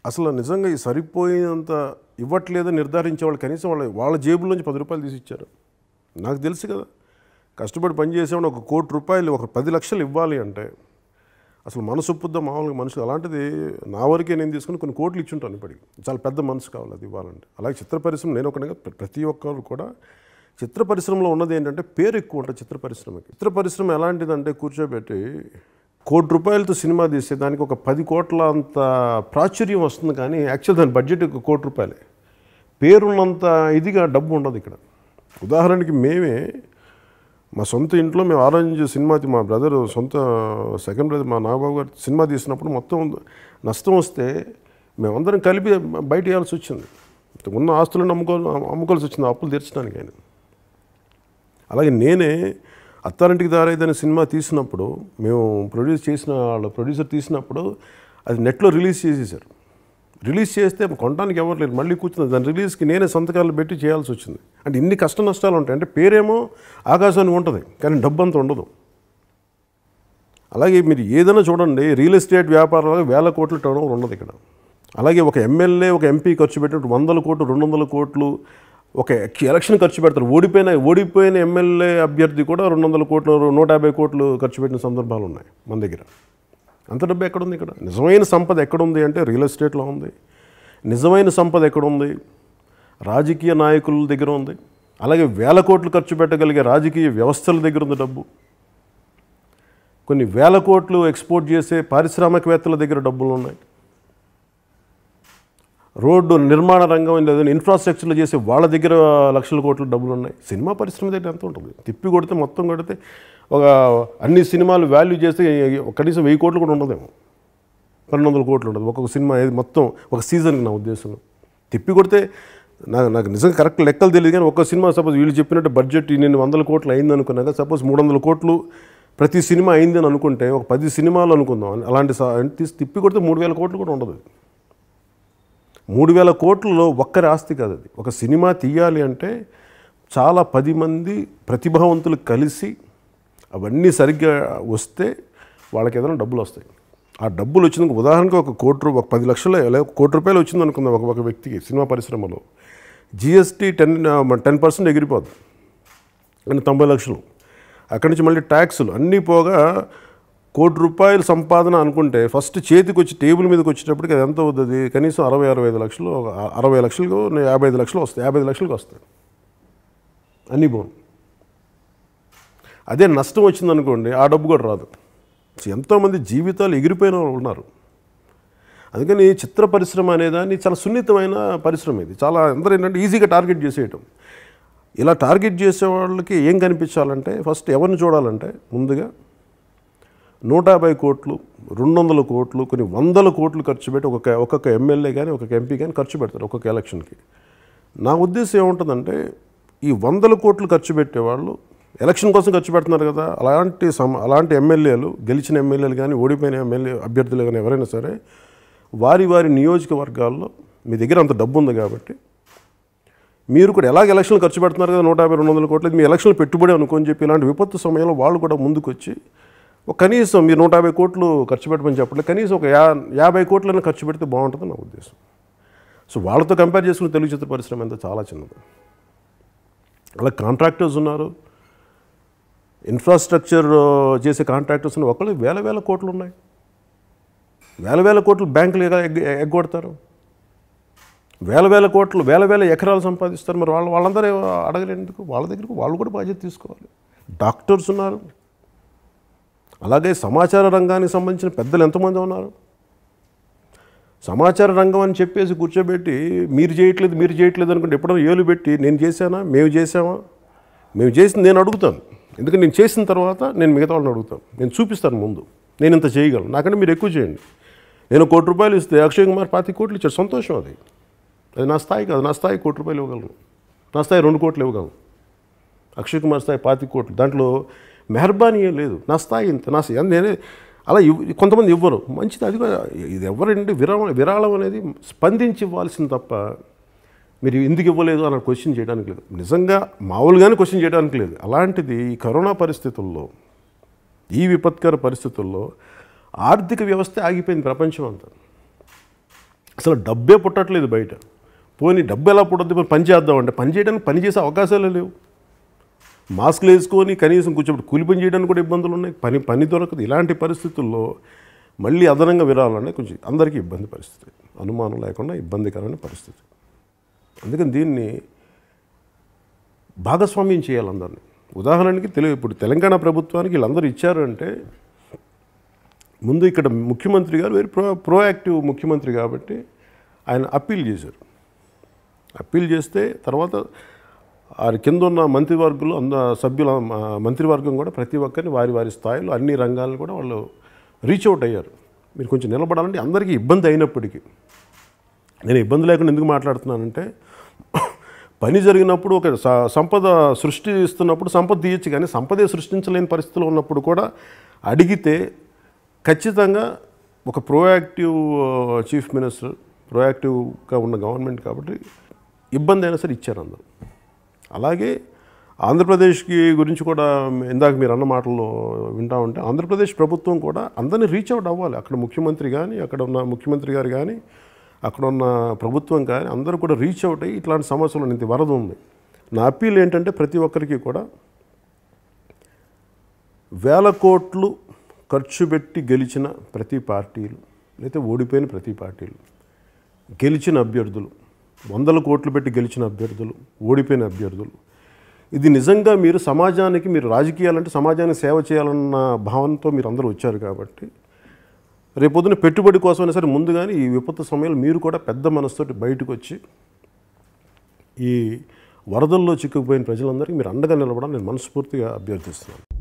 అసలు నిజంగా ఈ సరిపోయినంత ఇవ్వట్లేదని నిర్ధారించే వాళ్ళు కనీసం వాళ్ళ వాళ్ళ జేబులోంచి పది రూపాయలు తీసి ఇచ్చారు నాకు తెలుసు కదా కష్టపడి పనిచేసేవాడు ఒక కోటి రూపాయలు ఒక పది లక్షలు ఇవ్వాలి అంటే అసలు మనసు ఒప్పుద్దా మామూలుగా మనుషులు అలాంటిది నా వరకే నేను తీసుకుని కొన్ని కోట్లు ఇచ్చుంటాను ఇప్పటికి చాలా పెద్ద మనసు కావాలి అది ఇవ్వాలంటే అలాగే చిత్ర పరిశ్రమ నేను ఒకటిగా ప్రతి ఒక్కరు కూడా చిత్ర పరిశ్రమలో ఉన్నది ఏంటంటే పేరు ఎక్కువ ఉంటుంది చిత్ర పరిశ్రమకి చిత్ర పరిశ్రమ ఎలాంటిదంటే కూర్చోబెట్టి కోటి రూపాయలతో సినిమా తీస్తే దానికి ఒక పది కోట్ల అంత ప్రాచుర్యం వస్తుంది కానీ యాక్చువల్ దాని బడ్జెట్ ఒక కోటి రూపాయలే పేరున్నంత ఇదిగా డబ్బు ఉండదు ఇక్కడ ఉదాహరణకి మేమే మా సొంత ఇంట్లో మేము ఆరెంజ్ సినిమా తీ- మా బ్రదర్ సొంత సెకండ్ బ్రదర్ మా నాగబాబు గారు సినిమా తీసినప్పుడు మొత్తం నష్టం వస్తే మేమందరం కలిపి బయట వేయాల్సి వచ్చింది ఉన్న ఆస్తులను అమ్ముకోవాలి అమ్ముకోవాల్సి వచ్చింది అప్పులు తీర్చడానికి ఆయన అలాగే నేనే అత్తారింటికి దారైదనే సినిమా తీసినప్పుడు మేము ప్రొడ్యూస్ చేసిన వాళ్ళ ప్రొడ్యూసర్ తీసినప్పుడు అది నెట్లో రిలీజ్ చేసేసారు రిలీజ్ చేస్తే కొనడానికి ఎవరు లేరు మళ్ళీ కూర్చుంది దాని రిలీజ్కి నేనే సంతకాలు పెట్టి చేయాల్సి వచ్చింది అంటే ఇన్ని కష్ట నష్టాలు ఉంటాయి అంటే పేరేమో ఆకాశానికి ఉంటుంది కానీ డబ్బు అంత ఉండదు అలాగే మీరు ఏదైనా చూడండి రియల్ ఎస్టేట్ వ్యాపారాలు వేల కోట్ల టర్న్ ఓవర్ ఉన్నది ఇక్కడ అలాగే ఒక ఎమ్మెల్యే ఒక ఎంపీ ఖర్చు పెట్టినట్టు వందల కోట్లు రెండు వందల కోట్లు ఒక ఎలక్షన్ ఖర్చు పెడతారు ఓడిపోయిన ఓడిపోయిన ఎమ్మెల్యే అభ్యర్థి కూడా రెండు వందల కోట్లు నూట యాభై కోట్లు ఖర్చు పెట్టిన సందర్భాలు ఉన్నాయి మన దగ్గర అంత డబ్బు ఎక్కడుంది ఇక్కడ నిజమైన సంపద ఎక్కడుంది అంటే రియల్ ఎస్టేట్లో ఉంది నిజమైన సంపద ఎక్కడుంది రాజకీయ నాయకుల దగ్గర ఉంది అలాగే వేల కోట్లు ఖర్చు పెట్టగలిగే రాజకీయ వ్యవస్థల దగ్గర ఉంది డబ్బు కొన్ని వేల కోట్లు ఎక్స్పోర్ట్ చేసే పారిశ్రామికవేత్తల దగ్గర డబ్బులు ఉన్నాయి రోడ్డు నిర్మాణ రంగం లేదా ఇన్ఫ్రాస్ట్రక్చర్లు చేసే వాళ్ళ దగ్గర లక్షల కోట్ల డబ్బులు ఉన్నాయి సినిమా పరిశ్రమ దగ్గర ఎంత ఉంటుంది తిప్పి కొడితే మొత్తం కొడితే ఒక అన్ని సినిమాలు వాల్యూ చేస్తే కనీసం వెయ్యి కోట్లు కూడా ఉండదేమో పన్నెండు వందల కోట్లు ఉండదు ఒక్కొక్క సినిమా ఏది మొత్తం ఒక సీజన్కి నా ఉద్దేశంలో తిప్పి కొడితే నాకు నాకు నిజంగా కరెక్ట్ లెక్కలు తెలియదు కానీ ఒక్క సినిమా సపోజ్ వీళ్ళు చెప్పినట్టు బడ్జెట్ నేను వందల కోట్లు అయింది అనుకున్నాక సపోజ్ మూడు వందల కోట్లు ప్రతి సినిమా అయింది అని అనుకుంటే ఒక పది సినిమాలు అనుకుందాం అలాంటి సా- తీసి తిప్పి కొడితే మూడు వేల కోట్లు కూడా ఉండదు మూడు వేల కోట్లలో ఒక్కరి ఆస్తి కాదు అది ఒక సినిమా తీయాలి అంటే చాలా పది మంది ప్రతిభావంతులు కలిసి అవన్నీ సరిగ్గా వస్తే వాళ్ళకి ఏదైనా డబ్బులు వస్తాయి ఆ డబ్బులు వచ్చిన ఉదాహరణకు ఒక కోటి రూ- ఒక పది లక్షలు లేదా ఒక కోటి రూపాయలు వచ్చింది అనుకుందాం ఒక ఒక వ్యక్తికి సినిమా పరిశ్రమలో జిఎస్టీ టెన్ టెన్ పర్సెంట్ ఎగిరిపోద్ది అంటే తొంభై లక్షలు అక్కడి నుంచి మళ్ళీ ట్యాక్సులు అన్నీ పోగా కోటి రూపాయల సంపాదన అనుకుంటే ఫస్ట్ చేతికి వచ్చి టేబుల్ మీదకి వచ్చేటప్పటికి అది ఎంత అవుతుంది కనీసం అరవై అరవై ఐదు లక్షలు ఒక అరవై లక్షలకు యాభై ఐదు లక్షలు వస్తాయి యాభై ఐదు లక్షలకు వస్తాయి అన్నీ పోను అదే నష్టం వచ్చిందనుకోండి ఆ డబ్బు కూడా రాదు ఎంతోమంది జీవితాలు ఎగిరిపోయిన వాళ్ళు ఉన్నారు అందుకని చిత్ర పరిశ్రమ అనేదాన్ని చాలా సున్నితమైన పరిశ్రమ ఇది చాలా అందరూ ఏంటంటే ఈజీగా టార్గెట్ చేసేయటం ఇలా టార్గెట్ చేసే వాళ్ళకి ఏం కనిపించాలంటే ఫస్ట్ ఎవరిని చూడాలంటే ముందుగా నూట యాభై కోట్లు రెండు వందల కోట్లు కొన్ని వందల కోట్లు ఖర్చు పెట్టి ఒక్కొక్క ఒక్కొక్క ఎమ్మెల్యే కానీ ఒక్కొక్క ఎంపీ కానీ ఖర్చు పెడతారు ఒక్కొక్క ఎలక్షన్కి నా ఉద్దేశం ఏముంటుందంటే ఈ వందల కోట్లు ఖర్చు పెట్టేవాళ్ళు ఎలక్షన్ కోసం ఖర్చు పెడుతున్నారు కదా అలాంటి సమ అలాంటి ఎమ్మెల్యేలు గెలిచిన ఎమ్మెల్యేలు కానీ ఓడిపోయిన ఎమ్మెల్యే అభ్యర్థులు కానీ ఎవరైనా సరే వారి వారి నియోజకవర్గాల్లో మీ దగ్గర అంత డబ్బు ఉంది కాబట్టి మీరు కూడా ఎలాగ ఎలక్షన్లు ఖర్చు పెడుతున్నారు కదా నూట యాభై రెండు వందల కోట్లు ఇది మీ ఎలక్షన్లు పెట్టుబడి అనుకొని చెప్పి ఇలాంటి విపత్తు సమయంలో వాళ్ళు కూడా ముందుకు వచ్చి ఒక కనీసం మీరు నూట యాభై కోట్లు ఖర్చు పెట్టమని చెప్పట్లేదు కనీసం ఒక యా యాభై కోట్లైనా ఖర్చు పెడితే బాగుంటుంది నా ఉద్దేశం సో వాళ్ళతో కంపేర్ చేసుకుని తెలుగు చిత్ర పరిశ్రమ ఎంత చాలా చిన్నది అలా కాంట్రాక్టర్స్ ఉన్నారు ఇన్ఫ్రాస్ట్రక్చర్ చేసే కాంట్రాక్టర్స్ ఉన్న ఒకళ్ళు వేల వేల కోట్లు ఉన్నాయి వేల వేల కోట్లు బ్యాంకులు ఎలా ఎగ్గ ఎగ్గొడతారు వేల వేల కోట్లు వేల వేల ఎకరాలు సంపాదిస్తారు మరి వాళ్ళు వాళ్ళందరూ అడగలేందుకు వాళ్ళ దగ్గరకు వాళ్ళు కూడా బాధ్యత తీసుకోవాలి డాక్టర్స్ ఉన్నారు అలాగే సమాచార రంగానికి సంబంధించిన పెద్దలు ఎంతమంది ఉన్నారు సమాచార రంగం అని చెప్పేసి కూర్చోబెట్టి మీరు చేయట్లేదు మీరు చేయట్లేదు అనుకుంటే ఎప్పుడైనా ఏలు పెట్టి నేను చేశానా మేము చేసామా మేము చేసింది నేను అడుగుతాను ఎందుకంటే నేను చేసిన తర్వాత నేను మిగతా వాళ్ళని అడుగుతాను నేను చూపిస్తాను ముందు నేను ఇంత చేయగలను నాకంటే మీరు ఎక్కువ చేయండి నేను కోటి రూపాయలు ఇస్తే అక్షయ్ కుమార్ పాతి కోట్లు ఇచ్చాడు సంతోషం అది అది నా స్థాయి కాదు నా స్థాయి కోటి రూపాయలు ఇవ్వగలను నా స్థాయి రెండు కోట్లు ఇవ్వగలను అక్షయ్ కుమార్ స్థాయి పాతి కోట్లు దాంట్లో మెహర్బానీ ఏం లేదు నా స్థాయి ఇంత నా స్థాయి నేనే అలా ఇవ్ కొంతమంది ఇవ్వరు మంచిది అది కూడా ఇది ఎవరండి విరాళం విరాళం అనేది స్పందించి ఇవ్వాల్సింది తప్ప మీరు ఎందుకు ఇవ్వలేదు అని క్వశ్చన్ చేయడానికి లేదు నిజంగా మామూలుగానే క్వశ్చన్ చేయడానికి లేదు అలాంటిది ఈ కరోనా పరిస్థితుల్లో ఈ విపత్కర పరిస్థితుల్లో ఆర్థిక వ్యవస్థ ఆగిపోయింది ప్రపంచం అంతా అసలు డబ్బే పుట్టట్లేదు బయట పోనీ డబ్బు ఎలా పుట్టద్దు మరి పని చేద్దామంటే పని చేయడానికి పని చేసే అవకాశాలే లేవు మాస్క్లు వేసుకొని కనీసం కూర్చోబెట్టి కూలి పని చేయడానికి కూడా ఇబ్బందులు ఉన్నాయి పని పని దొరకదు ఇలాంటి పరిస్థితుల్లో మళ్ళీ అదనంగా విరాలంటే కొంచెం అందరికీ ఇబ్బంది పరిస్థితి అనుమానం లేకుండా ఇబ్బందికరమైన పరిస్థితి అందుకని దీన్ని భాగస్వామ్యం చేయాలి అందరినీ ఉదాహరణకి తెలుగు ఇప్పుడు తెలంగాణ ప్రభుత్వానికి వీళ్ళందరూ ఇచ్చారు అంటే ముందు ఇక్కడ ముఖ్యమంత్రి గారు వెరీ ప్రో ప్రోయాక్టివ్ ముఖ్యమంత్రి కాబట్టి ఆయన అప్పీల్ చేశారు అప్పీల్ చేస్తే తర్వాత ఆ కింద ఉన్న మంత్రివర్గంలో అంద సభ్యుల ఆ, మంత్రివర్గం కూడా ప్రతి ఒక్కరిని వారి వారి స్థాయిలో అన్ని రంగాలను కూడా వాళ్ళు రీచ్ అవుట్ అయ్యారు మీరు కొంచెం నిలబడాలంటే అందరికీ ఇబ్బంది అయినప్పటికీ నేను ఇబ్బంది లేకుండా ఎందుకు మాట్లాడుతున్నానంటే పని జరిగినప్పుడు ఒక స- సంపద సృష్టిస్తున్నప్పుడు సంపద తీయచ్చు కానీ సంపదే సృష్టించలేని పరిస్థితిలో ఉన్నప్పుడు కూడా అడిగితే ఖచ్చితంగా ఒక ప్రోయాక్టివ్ చీఫ్ మినిస్టర్ ప్రోయాక్టివ్గా ఉన్న గవర్నమెంట్ కాబట్టి ఇబ్బంది అయినా సరే ఇచ్చారు అందరూ అలాగే ఆంధ్రప్రదేశ్కి గురించి కూడా ఇందాక మీరు అన్న మాటల్లో వింటా ఉంటే ఆంధ్రప్రదేశ్ ప్రభుత్వం కూడా అందరినీ రీచ్ అవుట్ అవ్వాలి అక్కడ ముఖ్యమంత్రి కానీ అక్కడ ఉన్న ముఖ్యమంత్రి గారు కానీ అక్కడ ఉన్న ప్రభుత్వం కానీ అందరూ కూడా రీచ్ అవుట్ అయ్యి ఇట్లాంటి సమస్యలు ఇంత వరద ఉంది నా అప్పీల్ ఏంటంటే ప్రతి ఒక్కరికి కూడా వేల కోట్లు ఖర్చు పెట్టి గెలిచిన ప్రతి పార్టీలు లేకపోతే ఓడిపోయిన ప్రతి పార్టీలు గెలిచిన అభ్యర్థులు వందల కోట్లు పెట్టి గెలిచిన అభ్యర్థులు ఓడిపోయిన అభ్యర్థులు ఇది నిజంగా మీరు సమాజానికి మీరు రాజకీయాలంటే సమాజానికి సేవ చేయాలన్న భావనతో మీరు అందరూ వచ్చారు కాబట్టి రేపొద్దున పెట్టుబడి కోసమైనా సరే ముందుగానే ఈ విపత్తు సమయంలో మీరు కూడా పెద్ద మనసుతోటి బయటకు వచ్చి ఈ వరదల్లో చిక్కుకుపోయిన ప్రజలందరికీ మీరు అండగా నిలబడాలని నేను మనస్ఫూర్తిగా అభ్యర్థిస్తున్నాను